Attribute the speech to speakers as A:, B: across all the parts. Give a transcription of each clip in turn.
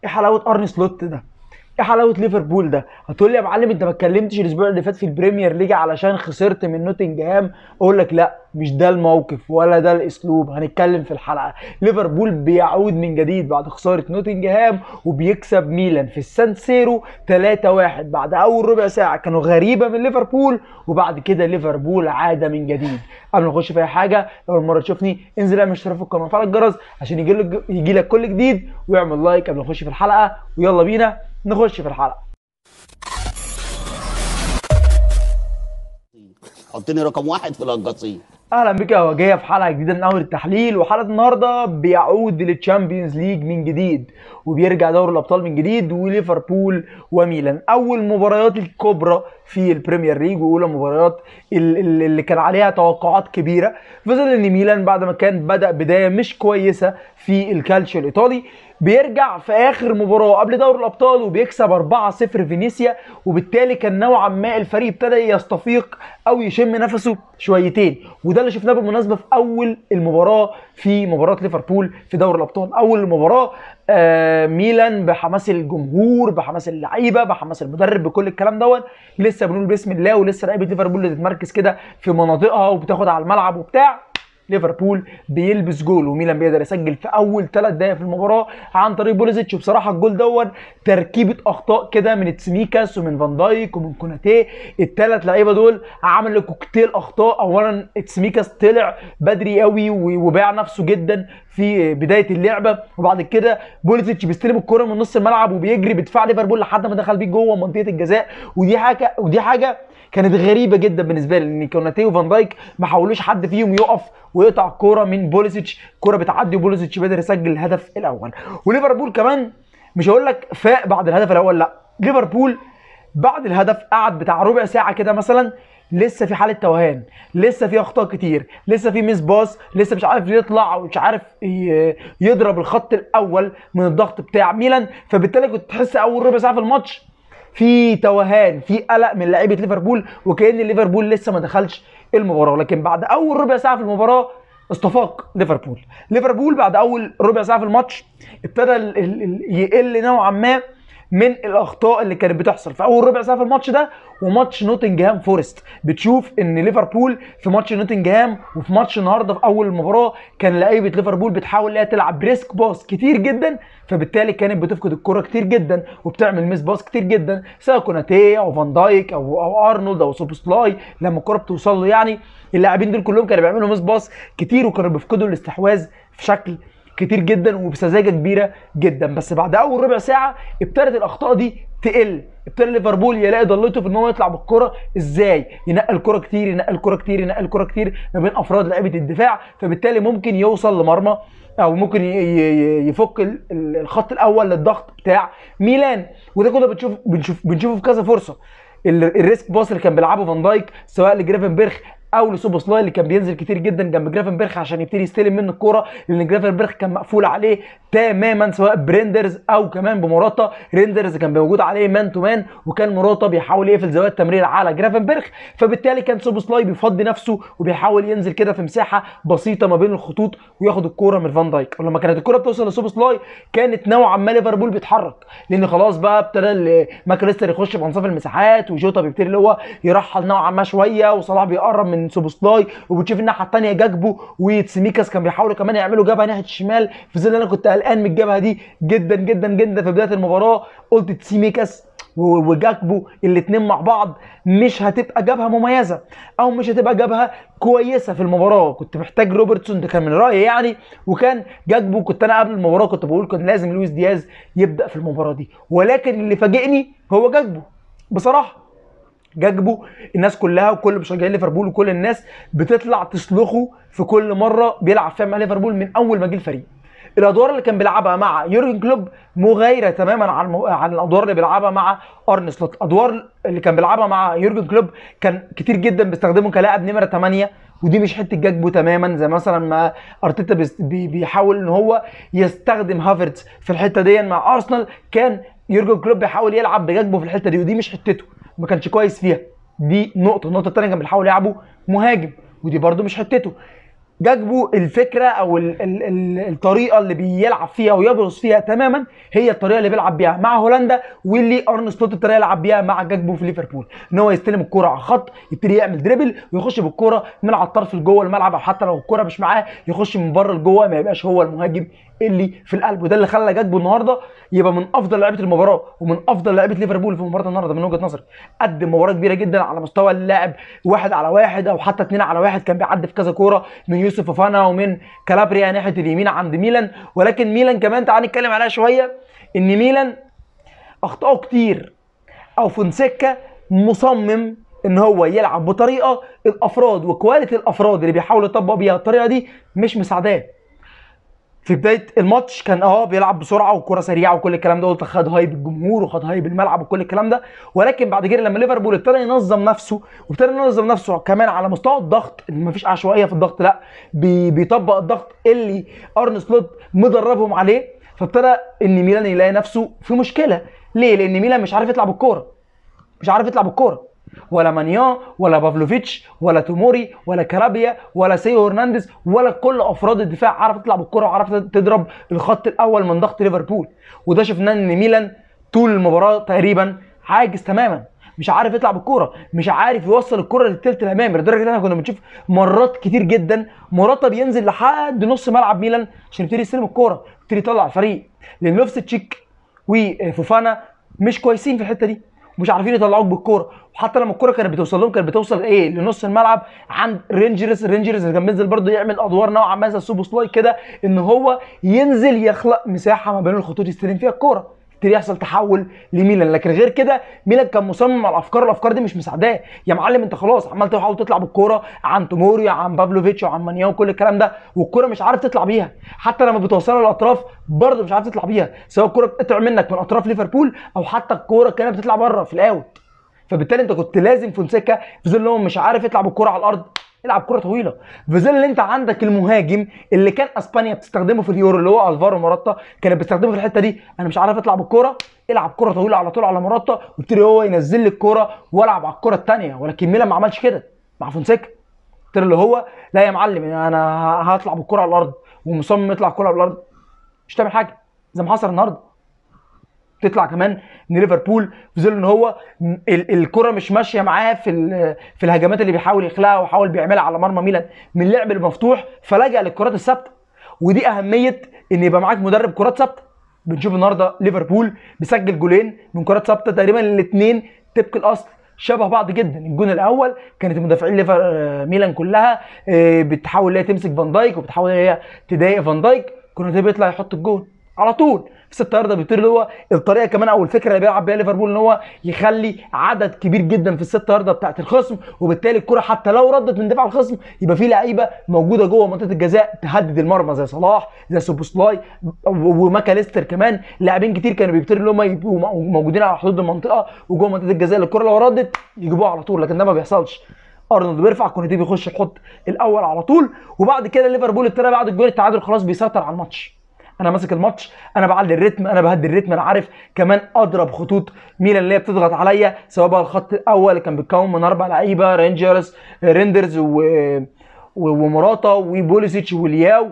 A: ايه حلاوه ارني سلوت ده ايه حلاوه ليفربول ده هتقول لي يا معلم انت ما اتكلمتش الاسبوع اللي فات في البريمير ليج علشان خسرت من نوتنجهام اقول لك لا مش ده الموقف ولا ده الاسلوب هنتكلم في الحلقه ليفربول بيعود من جديد بعد خساره نوتنجهام وبيكسب ميلان في السان سيرو 3-1 بعد اول ربع ساعه كانوا غريبه من ليفربول وبعد كده ليفربول عاد من جديد قبل ما نخش في اي حاجه اول مره تشوفني انزل اعمل اشتراك في القناه وفعل الجرس عشان يجي لك يجي لك كل جديد واعمل لايك قبل ما نخش في الحلقه ويلا بينا نخش في الحلقه
B: حطني رقم واحد في القصيم
A: اهلا بك يا وجيه في حلقه جديده من اول التحليل وحلقه النهارده بيعود للتشامبيونز ليج من جديد وبيرجع دوري الابطال من جديد وليفربول وميلان اول مباريات الكبرى في البريمير ليج واولى مباريات ال- ال- اللي كان عليها توقعات كبيره في ظل ان ميلان بعد ما كان بدا بدايه مش كويسه في الكالتشيو الايطالي بيرجع في اخر مباراه قبل دوري الابطال وبيكسب 4-0 فينيسيا وبالتالي كان نوعا ما الفريق ابتدى يستفيق او يشم نفسه شويتين وده اللي شفناه بالمناسبه في اول المباراه في مباراه ليفربول في دوري الابطال اول مباراه آه ميلان بحماس الجمهور بحماس اللعيبه بحماس المدرب بكل الكلام دوت لسه بنقول بسم الله ولسه لعيبه ليفربول بتتمركز كده في مناطقها وبتاخد على الملعب وبتاع ليفربول بيلبس جول وميلان بيقدر يسجل في اول ثلاث دقائق في المباراه عن طريق بوليزيتش وبصراحه الجول دون تركيبه اخطاء كده من تسميكاس ومن فان دايك ومن كوناتيه الثلاث لعيبه دول عملوا كوكتيل اخطاء اولا تسميكاس طلع بدري قوي و- وباع نفسه جدا في بدايه اللعبه وبعد كده بوليزيتش بيستلم الكره من نص الملعب وبيجري بدفاع ليفربول لحد ما دخل بيه جوه منطقه الجزاء ودي حاجه ودي حاجه كانت غريبه جدا بالنسبه لي لان كوناتيه وفان دايك ما حاولوش حد فيهم يقف ويقطع الكوره من بوليسيتش الكوره بتعدي وبوليسيتش بيقدر يسجل الهدف الاول وليفربول كمان مش هقول لك فاق بعد الهدف الاول لا ليفربول بعد الهدف قعد بتاع ربع ساعه كده مثلا لسه في حاله توهان لسه في اخطاء كتير لسه في ميس باص لسه مش عارف يطلع ومش عارف ي- يضرب الخط الاول من الضغط بتاع ميلان فبالتالي كنت تحس اول ربع ساعه في الماتش في توهان في قلق من لعيبه ليفربول وكان ليفربول لسه ما دخلش المباراه لكن بعد اول ربع ساعه في المباراه استفاق ليفربول ليفربول بعد اول ربع ساعه في الماتش ابتدى ال- ال- ال- يقل نوعا ما من الاخطاء اللي كانت بتحصل في اول ربع ساعه في الماتش ده وماتش نوتنجهام فورست بتشوف ان ليفربول في ماتش نوتنجهام وفي ماتش النهارده في اول المباراه كان لعيبه ليفربول بتحاول انها تلعب بريسك باص كتير جدا فبالتالي كانت بتفقد الكره كتير جدا وبتعمل ميس باص كتير جدا سواء كوناتيه او فان دايك او او ارنولد او سوبوسلاي لما الكره بتوصل له يعني اللاعبين دول كلهم كانوا بيعملوا ميس باص كتير وكانوا بيفقدوا الاستحواذ في شكل كتير جدا وبسذاجه كبيره جدا بس بعد اول ربع ساعه ابتدت الاخطاء دي تقل ابتدى ليفربول يلاقي ضلته في ان هو يطلع بالكره ازاي ينقل الكره كتير ينقل الكره كتير ينقل الكره كتير ما بين افراد لعيبه الدفاع فبالتالي ممكن يوصل لمرمى او ممكن ي- ي- يفك ال- ال- الخط الاول للضغط بتاع ميلان وده كنا بنشوف بنشوف بنشوفه في كذا فرصه ال- الريسك باص اللي كان بيلعبه فان دايك سواء لجرافنبرخ او لسوبوسلاي اللي كان بينزل كتير جدا جنب جرافنبرخ عشان يبتدي يستلم منه الكوره لان جرافنبرخ كان مقفول عليه تماما سواء بريندرز او كمان بمراتا ريندرز كان موجود عليه مان تو مان وكان مراتا بيحاول يقفل زوايا التمرير على جرافنبرخ فبالتالي كان سوبوسلاي بيفضي نفسه وبيحاول ينزل كده في مساحه بسيطه ما بين الخطوط وياخد الكوره من فان دايك ولما كانت الكوره بتوصل لسوبوسلاي كانت نوعا ما ليفربول بيتحرك لان خلاص بقى ابتدى ال- ماكاليستر يخش في انصاف المساحات وجوتا بيبتدي اللي هو يرحل نوعا ما شويه وصلاح بيقرب من سوبوسلاي وبتشوف الناحيه الثانيه جاكبو وتسميكاس كان بيحاولوا كمان يعملوا جبهه ناحيه الشمال في ظل انا كنت قلقان من الجبهه دي جدا جدا جدا في بدايه المباراه قلت تسميكاس و- وجاكبو الاثنين مع بعض مش هتبقى جبهه مميزه او مش هتبقى جبهه كويسه في المباراه كنت محتاج روبرتسون ده كان من رايي يعني وكان جاكبو كنت انا قبل المباراه كنت بقول كان لازم لويس دياز يبدا في المباراه دي ولكن اللي فاجئني هو جاكبو بصراحه جاكبو الناس كلها وكل مشجعين ليفربول وكل الناس بتطلع تصلخه في كل مره بيلعب فيها مع ليفربول من اول ما جه الفريق الادوار اللي كان بيلعبها مع يورجن كلوب مغايره تماما عن المو... عن الادوار اللي بيلعبها مع ارن سلوت الادوار اللي كان بيلعبها مع يورجن كلوب كان كتير جدا بيستخدمه كلاعب نمره 8 ودي مش حته جاكبو تماما زي مثلا ما ارتيتا بيست- بي- بيحاول ان هو يستخدم هافرتز في الحته دي مع ارسنال كان يورجن كلوب بيحاول يلعب بجاكبو في الحته دي ودي مش حتته ما كانش كويس فيها دي نقطه النقطه الثانيه كان بيحاول يلعبه مهاجم ودي برده مش حتته جاكبو الفكره او ال ال ال الطريقه اللي بيلعب فيها ويبرز فيها تماما هي الطريقه اللي بيلعب بيها مع هولندا واللي ارن سلوت الطريقه اللي لعب بيها مع جاكبو في ليفربول ان هو يستلم الكره على الخط يبتدي يعمل دريبل ويخش بالكره من على الطرف لجوه الملعب او حتى لو الكره مش معاه يخش من بره لجوه ما يبقاش هو المهاجم اللي في القلب وده اللي خلى جاكبو النهارده يبقى من افضل لعيبه المباراه ومن افضل لعيبه ليفربول في مباراه النهارده من وجهه نظري قدم مباراه كبيره جدا على مستوى اللاعب واحد على واحد او حتى اتنين على واحد كان بيعدي في كذا كوره من يوسف فوفانا ومن كالابريا ناحيه اليمين عند ميلان ولكن ميلان كمان تعال نتكلم عليها شويه ان ميلان اخطائه كتير او فونسيكا مصمم ان هو يلعب بطريقه الافراد وكواليتي الافراد اللي بيحاول يطبق بيها الطريقه دي مش مساعداه في بدايه الماتش كان اه بيلعب بسرعه والكره سريعه وكل الكلام ده قلت خد هايب الجمهور وخد هايب الملعب وكل الكلام ده ولكن بعد كده لما ليفربول ابتدى ينظم نفسه وابتدى ينظم نفسه كمان على مستوى الضغط اللي مفيش عشوائيه في الضغط لا بي بيطبق الضغط اللي ارن سلوت مدربهم عليه فابتدى ان ميلان يلاقي نفسه في مشكله ليه؟ لان ميلان مش عارف يطلع بالكوره مش عارف يطلع بالكوره ولا مانيان ولا بافلوفيتش ولا توموري ولا كرابيا ولا سيو هرنانديز ولا كل افراد الدفاع عرفت تطلع بالكره وعرفت تضرب الخط الاول من ضغط ليفربول وده شفناه ان ميلان طول المباراه تقريبا عاجز تماما مش عارف يطلع بالكوره مش عارف يوصل الكره للثلث الامامي لدرجه ان احنا كنا بنشوف مرات كتير جدا موراتا بينزل لحد نص ملعب ميلان عشان يبتدي يستلم الكوره يبتدي يطلع الفريق لان لوفستشيك وفوفانا مش كويسين في الحته دي مش عارفين يطلعوك بالكوره وحتى لما الكوره كانت بتوصل لهم كانت بتوصل ايه لنص الملعب عند رينجرز رينجرز اللي كان بينزل برضه يعمل ادوار نوعا ما زي سوبو سلاي كده ان هو ينزل يخلق مساحه ما بين الخطوط يستلم فيها الكوره يبتدي يحصل تحول لميلان لكن غير كده ميلان كان مصمم على الافكار الافكار دي مش مساعداه يا معلم انت خلاص عمال تحاول تطلع بالكوره عن توموري عن بافلوفيتش وعن مانيان وكل الكلام ده والكوره مش عارف تطلع بيها حتى لما بتوصلها للاطراف برضه مش عارف تطلع بيها سواء الكوره بتقطع منك من اطراف ليفربول او حتى الكوره كانت بتطلع بره في الاوت فبالتالي انت كنت لازم فونسيكا في ظل هو مش عارف يطلع بالكره على الارض يلعب كره طويله في ظل ان انت عندك المهاجم اللي كان اسبانيا بتستخدمه في اليورو اللي هو الفارو موراتا كانت بتستخدمه في الحته دي انا مش عارف اطلع بالكره العب كره طويله على طول على موراتا وابتدي هو ينزل لي الكره والعب على الكره الثانيه ولكن ميلان ما عملش كده مع فونسيكا قلت اللي هو لا يا معلم انا هطلع بالكره على الارض ومصمم يطلع الكره على الارض مش تعمل حاجه زي ما حصل النهارده تطلع كمان ان ليفربول في ظل ان هو ال- الكره مش ماشيه معاه في ال- في الهجمات اللي بيحاول يخلقها وحاول بيعملها على مرمى ميلان من اللعب المفتوح فلجأ للكرات الثابته ودي اهميه ان يبقى معاك مدرب كرات ثابته بنشوف النهارده ليفربول بيسجل جولين من كرات ثابته تقريبا الاثنين طبق الاصل شبه بعض جدا الجون الاول كانت المدافعين ليفر آه، ميلان كلها آه، بتحاول ان هي تمسك فان دايك وبتحاول ان هي تضايق فان دايك كوناتي بيطلع يحط الجون على طول في ست يارده بيطير اللي هو الطريقه كمان او الفكره اللي بيلعب بيها ليفربول ان هو يخلي عدد كبير جدا في الست يارده بتاعت الخصم وبالتالي الكره حتى لو ردت من دفاع الخصم يبقى في لعيبه موجوده جوه منطقه الجزاء تهدد المرمى زي صلاح زي سوبوسلاي وماكاليستر كمان لاعبين كتير كانوا بيبتدوا ان هم يبقوا موجودين على حدود المنطقه وجوه منطقه الجزاء الكره لو ردت يجيبوها على طول لكن ده ما بيحصلش ارنولد بيرفع كوناتي بيخش يحط الاول على طول وبعد كده ليفربول ابتدى بعد الجول التعادل خلاص بيسيطر على الماتش انا ماسك الماتش انا بعلي الريتم انا بهدي الريتم انا عارف كمان اضرب خطوط ميلان اللي هي بتضغط عليا سواء بقى الخط الاول اللي كان بيتكون من اربع لعيبه رينجرز ريندرز و... و... ومراتا وبوليسيتش ولياو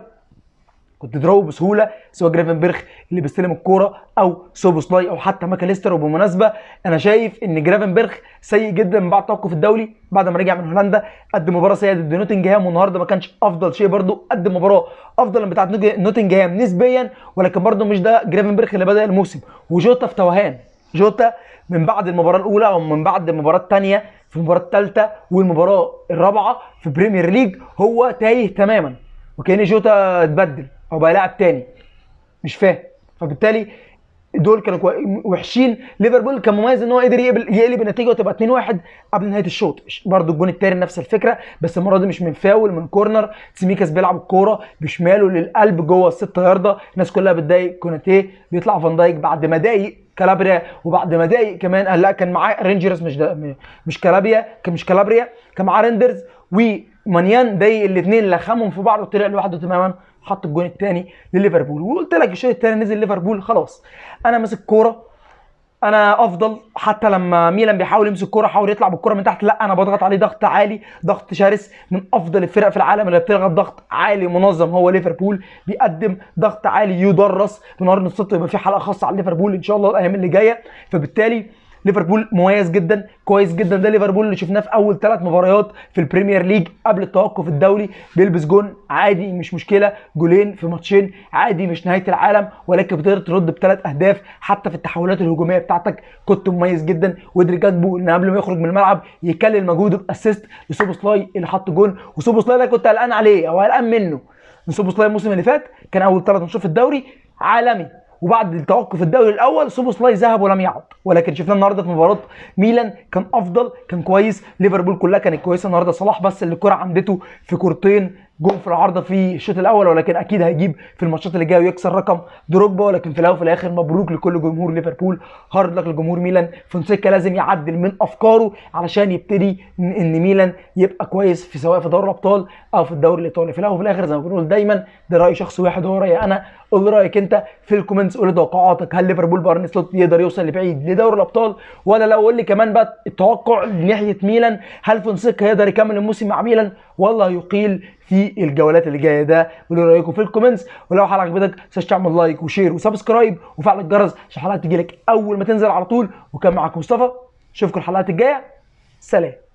A: كنت تضربه بسهوله سواء جرافنبرخ اللي بيستلم الكوره او سوبوسلاي او حتى ماكاليستر وبالمناسبه انا شايف ان جرافنبرخ سيء جدا من بعد التوقف الدولي بعد ما رجع من هولندا قدم مباراه سيئه ضد نوتنجهام والنهارده ما كانش افضل شيء برده قدم مباراه افضل من بتاعه نوج- نوتنجهام نسبيا ولكن برده مش ده جرافنبرخ اللي بدا الموسم وجوتا في توهان جوتا من بعد المباراه الاولى او من بعد المباراه الثانيه في المباراه الثالثه والمباراه الرابعه في بريمير ليج هو تايه تماما وكان جوتا اتبدل او بقى لاعب تاني مش فاهم فبالتالي دول كانوا كوي... وحشين ليفربول كان مميز ان هو قدر يقبل يقلب النتيجه وتبقى 2-1 قبل نهايه الشوط برضه الجون التاني نفس الفكره بس المره دي مش من فاول من كورنر سيميكاس بيلعب الكوره بشماله للقلب جوه الست يارده الناس كلها بتضايق كوناتيه بيطلع فان دايك بعد ما ضايق كالابريا وبعد ما ضايق كمان قال لا كان معاه رينجرز مش ده م- مش كالابريا كان مش كالابريا كان معاه ريندرز ومانيان ضايق الاثنين لخمهم في بعض وطلع لوحده تماما حط الجون الثاني لليفربول وقلت لك الشوط الثاني نزل ليفربول خلاص انا ماسك كوره انا افضل حتى لما ميلان بيحاول يمسك كرة حاول يطلع بالكرة من تحت لا انا بضغط عليه ضغط عالي ضغط شرس من افضل الفرق في العالم اللي بتضغط ضغط عالي منظم هو ليفربول بيقدم ضغط عالي يدرس من ارن السبت يبقى في حلقه خاصه على ليفربول ان شاء الله الايام اللي جايه فبالتالي ليفربول مميز جدا كويس جدا ده ليفربول اللي شفناه في اول ثلاث مباريات في البريمير ليج قبل التوقف الدولي بيلبس جون عادي مش مشكله جولين في ماتشين عادي مش نهايه العالم ولكن بتقدر ترد بثلاث اهداف حتى في التحولات الهجوميه بتاعتك كنت مميز جدا وقدر جاكبو ان قبل ما يخرج من الملعب يكلل مجهوده باسيست لسوبوسلاي اللي حط جون وسوبوسلاي ده كنت قلقان عليه او قلقان منه سوبوسلاي الموسم اللي فات كان اول ثلاث ماتشات في الدوري عالمي وبعد التوقف الدوري الاول سوبوسلاي ذهب ولم يعد ولكن شفناه النهارده في مباراه ميلان كان افضل كان كويس ليفربول كلها كانت كويسه النهارده صلاح بس اللي الكره عندته في كورتين جون في العارضه في الشوط الاول ولكن اكيد هيجيب في الماتشات اللي جايه ويكسر رقم دروجبا ولكن في الاول وفي الاخر مبروك لكل جمهور ليفربول هارد لك لجمهور ميلان فونسيكا لازم يعدل من افكاره علشان يبتدي ان إن ميلان يبقى كويس في سواء في دوري الابطال او في الدوري الايطالي في الاول وفي الاخر زي ما بنقول دايما ده راي شخص واحد هو رايي انا قول لي رايك انت في الكومنتس قول لي توقعاتك هل ليفربول بارني سلوت يقدر يوصل لبعيد لدوري الابطال ولا لا قول لي كمان بقى التوقع ناحيه ميلان هل فونسيكا يقدر يكمل الموسم مع ميلان ولا هيقيل في الجولات اللي جايه ده قولوا لي رايكم في الكومنتس ولو الحلقه عجبتك ما تنساش تعمل لايك وشير وسبسكرايب وفعل الجرس عشان الحلقات تجيلك اول ما تنزل على طول وكان معاكم مصطفى اشوفكم الحلقات الجايه سلام